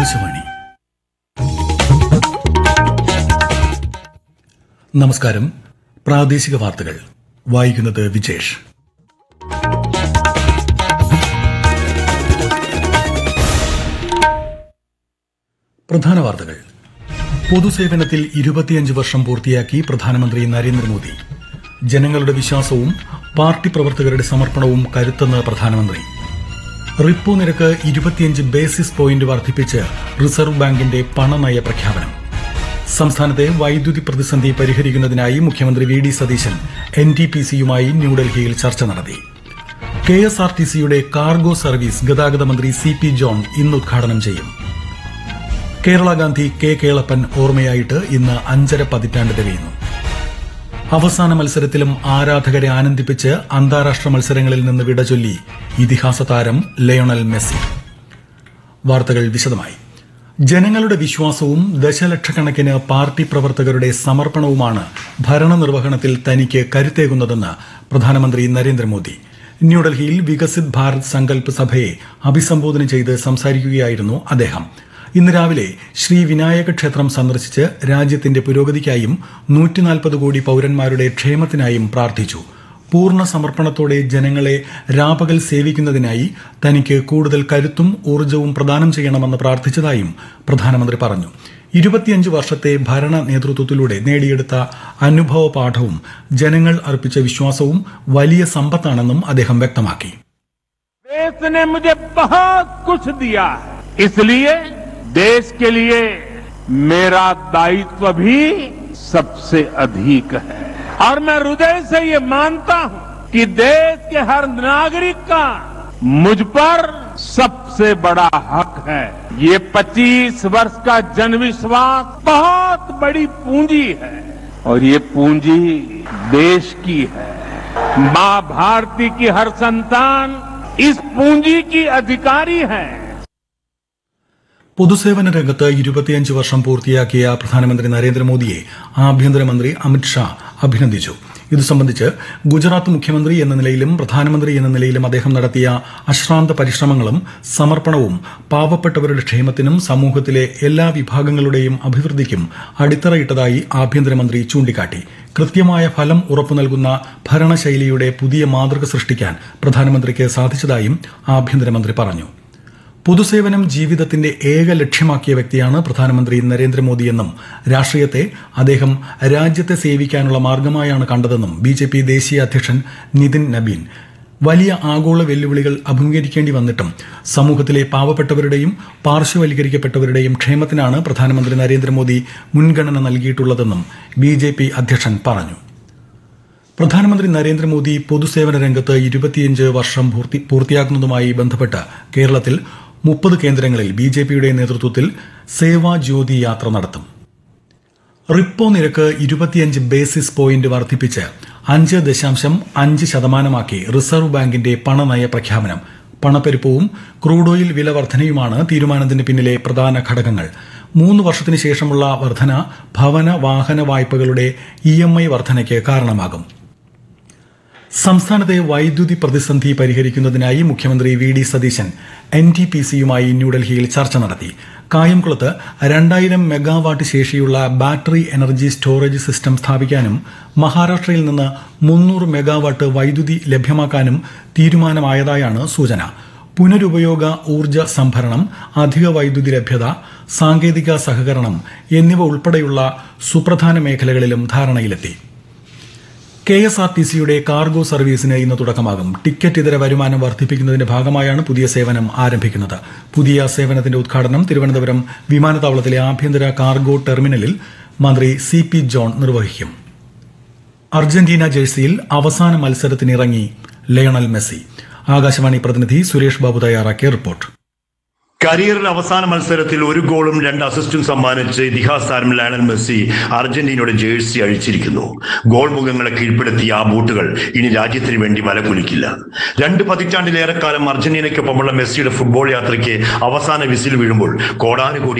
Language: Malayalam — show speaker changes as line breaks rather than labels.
ആകാശവാണി നമസ്കാരം പ്രാദേശിക വാർത്തകൾ വായിക്കുന്നത് വിജേഷ് പ്രധാന വാർത്തകൾ പൊതുസേവനത്തിൽ ഇരുപത്തിയഞ്ച് വർഷം പൂർത്തിയാക്കി പ്രധാനമന്ത്രി നരേന്ദ്രമോദി ജനങ്ങളുടെ വിശ്വാസവും പാർട്ടി പ്രവർത്തകരുടെ സമർപ്പണവും കരുത്തെന്ന് പ്രധാനമന്ത്രി റിപ്പോ നിരക്ക് ഇരുപത്തിയഞ്ച് ബേസിസ് പോയിന്റ് വർദ്ധിപ്പിച്ച് റിസർവ് ബാങ്കിന്റെ പണനയ പ്രഖ്യാപനം സംസ്ഥാനത്തെ വൈദ്യുതി പ്രതിസന്ധി പരിഹരിക്കുന്നതിനായി മുഖ്യമന്ത്രി V D Satheesan N T P സിയുമായി ന്യൂഡൽഹിയിൽ ചർച്ച നടത്തി കെ എസ് ആർ ടി സിയുടെ കാർഗോ സർവീസ് ഗതാഗത മന്ത്രി സി പി ജോൺ ഇന്ന് ഉദ്ഘാടനം ചെയ്യും കേരള ഗാന്ധി കെ കേളപ്പൻ ഓർമ്മയായിട്ട് ഇന്ന് അഞ്ചര പതിറ്റാണ്ട് തികയുന്നു അവസാന മത്സരത്തിലും ആരാധകരെ ആനന്ദിപ്പിച്ച് അന്താരാഷ്ട്ര മത്സരങ്ങളിൽ നിന്ന് വിട ചൊല്ലി ഇതിഹാസ താരം ലയണൽ മെസ്സി വാർത്തകൾ വിശദമായി ജനങ്ങളുടെ വിശ്വാസവും ദശലക്ഷക്കണക്കിന് പാർട്ടി പ്രവർത്തകരുടെ സമർപ്പണവുമാണ് ഭരണനിർവഹണത്തിൽ തനിക്ക് കരുത്തേകുന്നതെന്ന് പ്രധാനമന്ത്രി നരേന്ദ്രമോദി ന്യൂഡൽഹിയിൽ വികസിത് ഭാരത് സങ്കല്പ് സഭയെ അഭിസംബോധന ചെയ്ത് സംസാരിക്കുകയായിരുന്നു അദ്ദേഹം ഇന്ന് രാവിലെ ശ്രീ വിനായക ക്ഷേത്രം സന്ദർശിച്ച് രാജ്യത്തിന്റെ പുരോഗതിക്കായും നൂറ്റിനാൽപ്പത് കോടി പൌരന്മാരുടെ ക്ഷേമത്തിനായും പ്രാർത്ഥിച്ചു പൂർണ്ണ സമർപ്പണത്തോടെ ജനങ്ങളെ രാപകൽ സേവിക്കുന്നതിനായി തനിക്ക് കൂടുതൽ കരുത്തും ഊർജവും പ്രദാനം ചെയ്യണമെന്ന് പ്രാർത്ഥിച്ചതായും പ്രധാനമന്ത്രി പറഞ്ഞു ഇരുപത്തിയഞ്ച് വർഷത്തെ ഭരണ നേതൃത്വത്തിലൂടെ നേടിയെടുത്ത അനുഭവ പാഠവും ജനങ്ങൾ അർപ്പിച്ച വിശ്വാസവും വലിയ സമ്പത്താണെന്നും അദ്ദേഹം വ്യക്തമാക്കി
देश ने मुझे बहुत कुछ दिया है इसलिए देश के लिए मेरा दायित्व भी सबसे अधिक है और मैं हृदय से ये मानता हूं कि देश के हर नागरिक का मुझ पर सबसे बड़ा हक है ये 25 वर्ष का जनविश्वास बहुत बड़ी पूंजी है और ये पूंजी देश की है मां भारती की हर संतान इस पूंजी की अधिकारी है
പൊതുസേവന രംഗത്ത് ഇരുപത്തിയഞ്ച് വർഷം പൂർത്തിയാക്കിയ പ്രധാനമന്ത്രി നരേന്ദ്രമോദിയെ ആഭ്യന്തരമന്ത്രി അമിത്ഷാ അഭിനന്ദിച്ചു ഇത് സംബന്ധിച്ച് ഗുജറാത്ത് മുഖ്യമന്ത്രി എന്ന നിലയിലും പ്രധാനമന്ത്രി എന്ന നിലയിലും അദ്ദേഹം നടത്തിയ അശ്രാന്ത പരിശ്രമങ്ങളും സമർപ്പണവും പാവപ്പെട്ടവരുടെ ക്ഷേമത്തിനും സമൂഹത്തിലെ എല്ലാ വിഭാഗങ്ങളുടെയും അഭിവൃദ്ധിക്കും അടിത്തറയിട്ടതായി ആഭ്യന്തരമന്ത്രി ചൂണ്ടിക്കാട്ടി കൃത്യമായ ഫലം ഉറപ്പു നൽകുന്ന ഭരണശൈലിയുടെ പുതിയ മാതൃക സൃഷ്ടിക്കാൻ പ്രധാനമന്ത്രിക്ക് സാധിച്ചതായും ആഭ്യന്തരമന്ത്രി പറഞ്ഞു പൊതുസേവനം ജീവിതത്തിന്റെ ഏക ലക്ഷ്യമാക്കിയ വ്യക്തിയാണ് പ്രധാനമന്ത്രി നരേന്ദ്രമോദിയെന്നും രാഷ്ട്രീയത്തെ അദ്ദേഹം രാജ്യത്തെ സേവിക്കാനുള്ള മാർഗമായാണ് കണ്ടതെന്നും ബി ജെ പി ദേശീയ അധ്യക്ഷൻ നിതിൻ നബീൻ വലിയ ആഗോള വെല്ലുവിളികൾ അഭിമുഖീകരിക്കേണ്ടി വന്നിട്ടും സമൂഹത്തിലെ പാവപ്പെട്ടവരുടെയും പാർശ്വവൽക്കരിക്കപ്പെട്ടവരുടെയും ക്ഷേമത്തിനാണ് പ്രധാനമന്ത്രി നരേന്ദ്രമോദി മുൻഗണന നൽകിയിട്ടുള്ളതെന്നും ബി ജെ പി അധ്യക്ഷൻ പറഞ്ഞു പ്രധാനമന്ത്രി നരേന്ദ്രമോദി പൊതുസേവന രംഗത്ത് ഇരുപത്തിയഞ്ച് വർഷം പൂർത്തി- പൂർത്തിയാക്കുന്നതുമായി ബന്ധപ്പെട്ട് കേരളത്തിൽ മുപ്പത് കേന്ദ്രങ്ങളിൽ ബി ജെ പിയുടെ നേതൃത്വത്തിൽ സേവാ ജ്യോതി യാത്ര നടത്തും റിപ്പോ നിരക്ക് ഇരുപത്തിയഞ്ച് ബേസിസ് പോയിന്റ് വർദ്ധിപ്പിച്ച് അഞ്ച് ദശാംശം അഞ്ച് ശതമാനമാക്കി റിസർവ് ബാങ്കിന്റെ പണനയ പ്രഖ്യാപനം പണപ്പെരുപ്പവും ക്രൂഡ് ഓയിൽ വില വർധനയുമാണ് തീരുമാനത്തിന് പിന്നിലെ പ്രധാന ഘടകങ്ങൾ മൂന്ന് വർഷത്തിന് ശേഷമുള്ള വർധന ഭവന വാഹന വായ്പകളുടെ ഇ എം ഐ വർധനയ്ക്ക് കാരണമാകും സംസ്ഥാനത്തെ വൈദ്യുതി പ്രതിസന്ധി പരിഹരിക്കുന്നതിനായി മുഖ്യമന്ത്രി V D Satheesan N T P സിയുമായി ന്യൂഡൽഹിയിൽ ചർച്ച നടത്തി കായംകുളത്ത് രണ്ടായിരം മെഗാവാട്ട് ശേഷിയുള്ള ബാറ്ററി എനർജി സ്റ്റോറേജ് സിസ്റ്റം സ്ഥാപിക്കാനും മഹാരാഷ്ട്രയിൽ നിന്ന് മുന്നൂറ് മെഗാവാട്ട് വൈദ്യുതി ലഭ്യമാക്കാനും തീരുമാനമായതായാണ് സൂചന പുനരുപയോഗ ഊർജ്ജ സംഭരണം അധിക വൈദ്യുതി ലഭ്യത സാങ്കേതിക സഹകരണം എന്നിവ ഉൾപ്പെടെയുള്ള സുപ്രധാന മേഖലകളിലും ധാരണയിലെത്തി കെ എസ് ആർ ടി സിയുടെ കാർഗോ സർവീസിന് ഇന്ന് തുടക്കമാകും ടിക്കറ്റ് ഇതര വരുമാനം വർദ്ധിപ്പിക്കുന്നതിന്റെ ഭാഗമായാണ് പുതിയ സേവനം ആരംഭിക്കുന്നത് പുതിയ സേവനത്തിന്റെ ഉദ്ഘാടനം തിരുവനന്തപുരം വിമാനത്താവളത്തിലെ ആഭ്യന്തര കാർഗോ ടെർമിനലിൽ മന്ത്രി സി പി ജോൺ നിർവഹിക്കും അർജന്റീന ജേഴ്സിയിൽ അവസാന മത്സരത്തിനിറങ്ങി ലയണൽ മെസ്സി ആകാശവാണി പ്രതിനിധി സുരേഷ് ബാബു തയ്യാറാക്കിയ റിപ്പോർട്ട്
കരിയറിൽ അവസാന മത്സരത്തിൽ ഒരു ഗോളും രണ്ട് അസിസ്റ്റും സമ്മാനിച്ച് ഇതിഹാസ താരം ലയണൽ മെസ്സി അർജന്റീനയുടെ ജേഴ്സി അഴിച്ചിരിക്കുന്നു ഗോൾ മുഖങ്ങളെ കീഴ്പ്പെടുത്തിയ ആ ബൂട്ടുകൾ ഇനി രാജ്യത്തിന് വേണ്ടി വലകുലിക്കില്ല രണ്ട് പതിറ്റാണ്ടിലേറെക്കാലം അർജന്റീനയ്ക്കൊപ്പമുള്ള മെസ്സിയുടെ ഫുട്ബോൾ യാത്രയ്ക്ക് അവസാന വിസിൽ വീഴുമ്പോൾ കോടാനുകൂടി